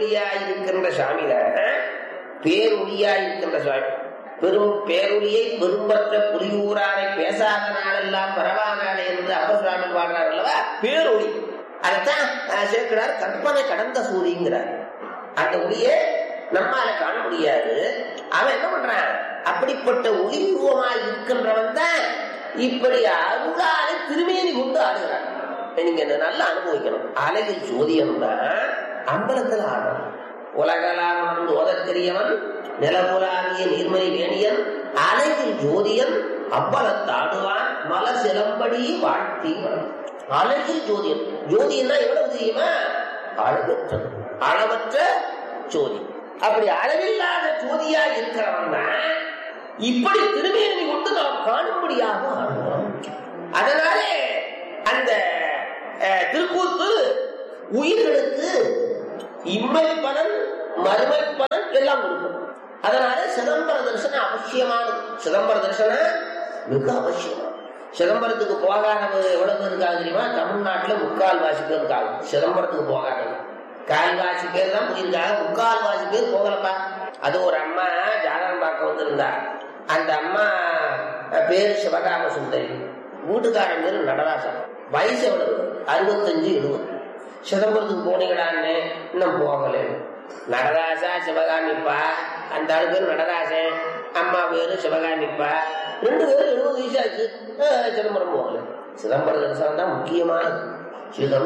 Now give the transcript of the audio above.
பேரொழியாய் இருக்கின்ற சாமி தான் பேரொழியாய் இருக்கின்ற சாமி பெரும் பேரொழியை பெரும்பற்ற புலியூரானை பேசாத நாளெல்லாம் பரவானானே என்று அப்பர் சுவாமி பாடுறார் அல்லவா பேரொழி அதைத்தான் அஹ், சேர்க்கிறார் கற்பனை கடந்த சூரியங்கிறார் அந்த ஒளியை நம்மால காண முடியாது அவன் என்ன பண்றான் அப்படிப்பட்ட ஒளி உருவமாய் இருக்கின்றவன் தான் இப்படி அருளாலை திருமேனி கொண்டு ஆடுகிறான் நீங்க இதை நல்லா அனுபவிக்கணும் அழகில் சோதியம் தான் அம்பலத்தில் ஆடணும் உலகலாம் உணர்ந்து ஓதத் தெரியவன் நிலமுலாவிய நீர்மணி வேணியன் அழகில் ஜோதியன் அம்பலத்தாடுவான் மல சிலம்படி வாழ்த்தி வரும். அழகில் ஜோதியன் ஜோதியன்னா எவ்வளவு தெரியுமா அளவற்றது அளவற்ற ஜோதி அப்படி அளவில்லாத ஜோதியா இருக்கிறவன் தான் இப்படி திருமேனி கொண்டு நாம் காணும்படியாக ஆடுவோம் அதனாலே அந்த அஹ், திருக்கூத்து உயிர்களுக்கு இம்மை பலன் மறுமை பலன் எல்லாம் கொடுக்கும் அதனால சிதம்பர தரிசனம் அவசியமானது சிதம்பர தரிசனம் மிக அவசியம் சிதம்பரத்துக்கு போகாதவங்க எவ்வளவு பேர் இருக்காங்க தெரியுமா தமிழ்நாட்டுல முக்கால் வாசி பேர் இருக்காங்க சிதம்பரத்துக்கு போகாதவங்க கால்வாசி பேர் தான் போயிருக்காங்க முக்கால் வாசி பேர் போகலப்பா அது ஒரு அம்மா ஜாதகம் பார்க்க வந்திருந்தா அந்த அம்மா அஹ், பேரு சிவகாம சுந்தரி வீட்டுக்காரன் பேரு நடராசன் வயசு எவ்வளவு அறுபத்தஞ்சு எழுபது சிதம்பரத்துக்கு போனீங்களான்னு இன்னும் போகல நடராசா சிவகாமிப்பா அந்த ஆளு பேர் நடராசன் அம்மா பேரு சிவகாமிப்பா ரெண்டு பேரும் எழுபது வயசு ஆச்சு அஹ், சிதம்பரம் போகல சிதம்பரம் தரிசனம் தான் முக்கியமானது சிதம்பரம்